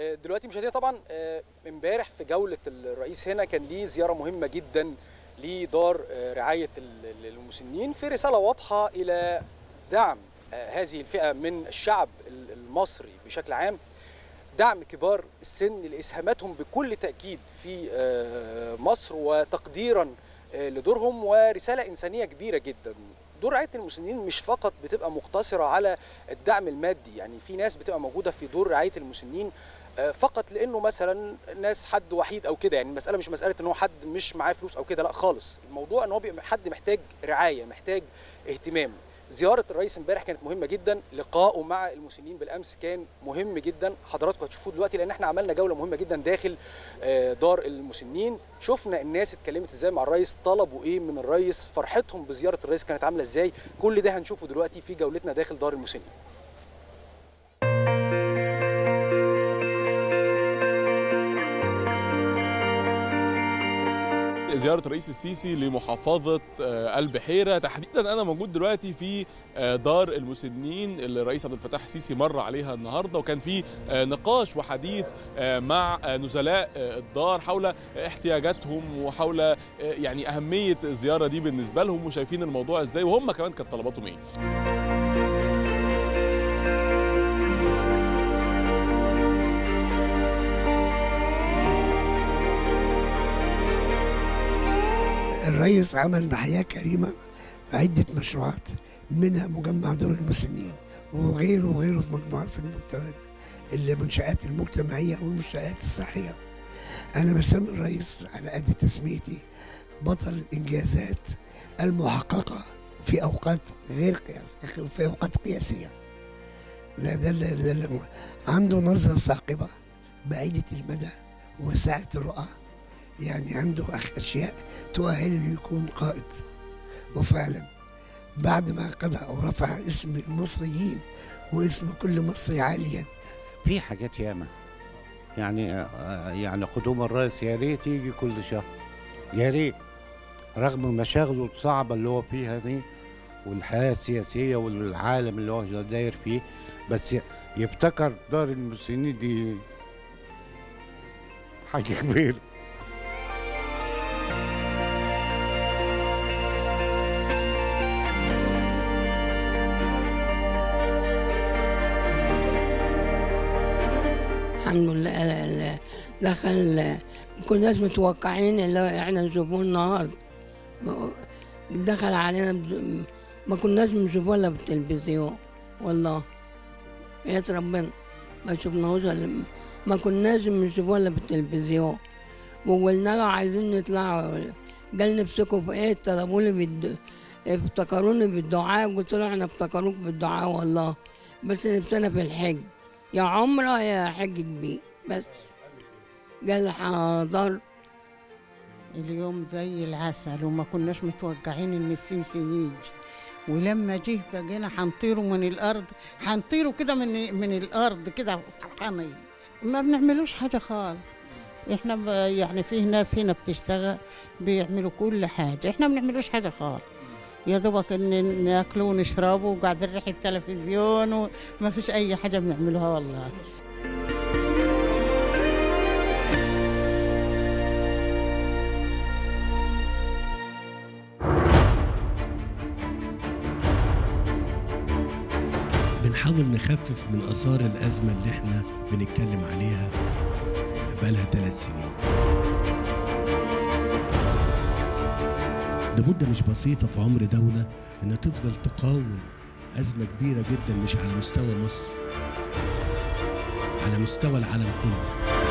آه، دلوقتي مشاهدينا طبعا آه، امبارح في جوله الرئيس هنا كان ليه زياره مهمه جدا لدار آه، رعايه ال- ال- المسنين في رساله واضحه الى دعم آه، هذه الفئه من الشعب ال- المصري بشكل عام دعم كبار السن لاسهاماتهم بكل تاكيد في آه، مصر وتقديرا آه، لدورهم ورساله انسانيه كبيره جدا دور رعايه المسنين مش فقط بتبقى مقتصره على الدعم المادي يعني في ناس بتبقى موجوده في دور رعايه المسنين آه، فقط لانه مثلا ناس حد وحيد او كده يعني المساله مش مساله ان هو حد مش معاه فلوس او كده لا خالص الموضوع ان هو بيبقى حد محتاج رعايه محتاج اهتمام زياره الرئيس امبارح كانت مهمه جدا لقائه مع المسنين بالامس كان مهم جدا حضراتكم هتشوفوه دلوقتي لان احنا عملنا جوله مهمه جدا داخل آه، دار المسنين شفنا الناس اتكلمت ازاي مع الرئيس طلبوا ايه من الرئيس فرحتهم بزياره الرئيس كانت عامله ازاي كل ده هنشوفه دلوقتي في جولتنا داخل دار المسنين زيارة الرئيس السيسي لمحافظة آه، البحيرة تحديدا أنا موجود دلوقتي في آه، دار المسنين اللي الرئيس عبد الفتاح السيسي مر عليها النهاردة وكان في آه، نقاش وحديث آه، مع آه، نزلاء آه، الدار حول احتياجاتهم وحول آه، يعني أهمية الزيارة دي بالنسبة لهم وشايفين الموضوع إزاي وهم كمان كانت طلباتهم إيه الرئيس عمل بحياة كريمة عدة مشروعات منها مجمع دور المسنين وغيره وغيره في مجموعات في المجتمع المنشآت المجتمعية والمنشآت الصحية أنا بسمي الرئيس على قد تسميتي بطل الإنجازات المحققة في أوقات غير قياس في أوقات قياسية لا ده اللي ده اللي عنده نظرة ثاقبة بعيدة المدى وسعة الرؤى يعني عنده أخ- أشياء تؤهل انه يكون قائد وفعلا بعد ما قضى ورفع اسم المصريين واسم كل مصري عاليا في حاجات ياما يعني آه، يعني قدوم الرئيس يا ريت يجي كل شهر يا ريت رغم مشاغله الصعبة اللي هو فيها دي والحياة السياسية والعالم اللي هو داير فيه بس يفتكر دار المسنين دي حاجة كبيرة الحمد لله ال- ال- دخل ما كناش متوقعين اللي احنا نشوفوه النهارده دخل علينا بز- ما كناش بنشوفوه الا بالتلفزيون والله يا ربنا ما شفناهوش إلا- ما كناش بنشوفوه الا بالتلفزيون وقلنا له عايزين نطلعوا قال نفسكم في ايه طلبوني بالد... افتكروني بالدعاء قلت له احنا افتكروك بالدعاء والله بس نفسنا في الحج يا عمرة يا حج كبير بس قال حاضر اليوم زي العسل وما كناش متوقعين ان السيسي يجي ولما جه بقينا حنطيره من الارض حنطيره كده من من الارض كده فرحانين ما بنعملوش حاجه خالص احنا ب- يعني فيه ناس هنا بتشتغل بيعملوا كل حاجه احنا ما بنعملوش حاجه خالص يا دوبك ان ناكلوا ونشربوا وقاعدين نريح التلفزيون وما فيش اي حاجه بنعملوها والله بنحاول نخفف من آثار الأزمة اللي احنا بنتكلم عليها بقالها ثلاث سنين ده مدة مش بسيطة في عمر دولة إنها تفضل تقاوم أزمة كبيرة جدا مش على مستوى مصر على مستوى العالم كله